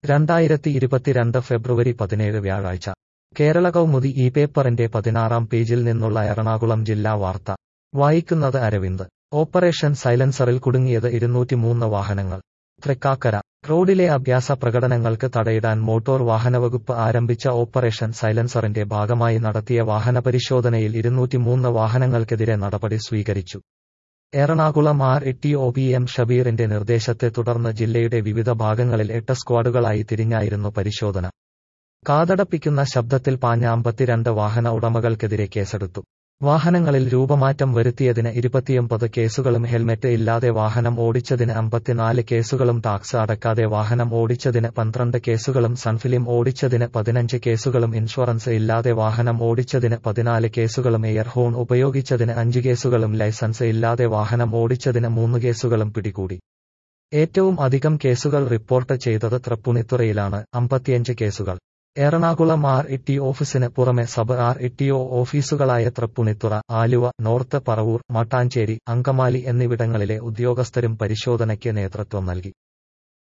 രണ്ടായിരത്തി ഇരുപത്തിരണ്ട് ഫെബ്രുവരി പതിനേഴ് വ്യാഴാഴ്ച കേരള കൗമുദി ഈ പേപ്പറിന്റെ പതിനാറാം പേജിൽ നിന്നുള്ള എറണാകുളം ജില്ലാ വാർത്ത വായിക്കുന്നത് അരവിന്ദ് ഓപ്പറേഷൻ സൈലൻസറിൽ കുടുങ്ങിയത് ഇരുന്നൂറ്റിമൂന്ന് വാഹനങ്ങൾ തൃക്കാക്കര റോഡിലെ അഭ്യാസ പ്രകടനങ്ങൾക്ക് തടയിടാൻ മോട്ടോർ വാഹനവകുപ്പ് ആരംഭിച്ച ഓപ്പറേഷൻ സൈലൻസറിന്റെ ഭാഗമായി നടത്തിയ വാഹനപരിശോധനയിൽ ഇരുന്നൂറ്റിമൂന്ന് വാഹനങ്ങൾക്കെതിരെ നടപടി സ്വീകരിച്ചു Ernakulam R T O P M ഷബീറിന്റെ നിർദ്ദേശത്തെ തുടർന്ന് ജില്ലയുടെ വിവിധ ഭാഗങ്ങളിൽ എട്ട് സ്ക്വാഡുകളായി തിരിഞ്ഞായിരുന്നു പരിശോധന കാതടപ്പിക്കുന്ന ശബ്ദത്തിൽ പാഞ്ഞ അമ്പത്തിരണ്ട് വാഹന ഉടമകൾക്കെതിരെ കേസെടുത്തു വാഹനങ്ങളിൽ രൂപമാറ്റം വരുത്തിയതിന് ഇരുപത്തിയൊമ്പത് കേസുകളും ഹെൽമെറ്റ് ഇല്ലാതെ വാഹനം ഓടിച്ചതിന് അമ്പത്തിനാല് കേസുകളും ടാക്സ് അടക്കാതെ വാഹനം ഓടിച്ചതിന് പന്ത്രണ്ട് കേസുകളും സൺഫിലിം ഓടിച്ചതിന് പതിനഞ്ച് കേസുകളും ഇൻഷുറൻസ് ഇല്ലാതെ വാഹനം ഓടിച്ചതിന് പതിനാല് കേസുകളും എയർ ഹോൺ ഉപയോഗിച്ചതിന് അഞ്ച് കേസുകളും ലൈസൻസ് ഇല്ലാതെ വാഹനം ഓടിച്ചതിന് മൂന്ന് കേസുകളും പിടികൂടി ഏറ്റവും അധികം കേസുകൾ റിപ്പോർട്ട് ചെയ്തത് തൃപ്പുണിത്തുറയിലാണ് അമ്പത്തിയഞ്ച് കേസുകൾ എറണാകുളം ആർ ഇ ഓഫീസിന് പുറമെ സബ് ആർ ഇ ഓഫീസുകളായ തൃപ്പുണിത്തുറ ആലുവ നോർത്ത് പറവൂർ മട്ടാഞ്ചേരി അങ്കമാലി എന്നിവിടങ്ങളിലെ ഉദ്യോഗസ്ഥരും പരിശോധനയ്ക്ക് നേതൃത്വം നൽകി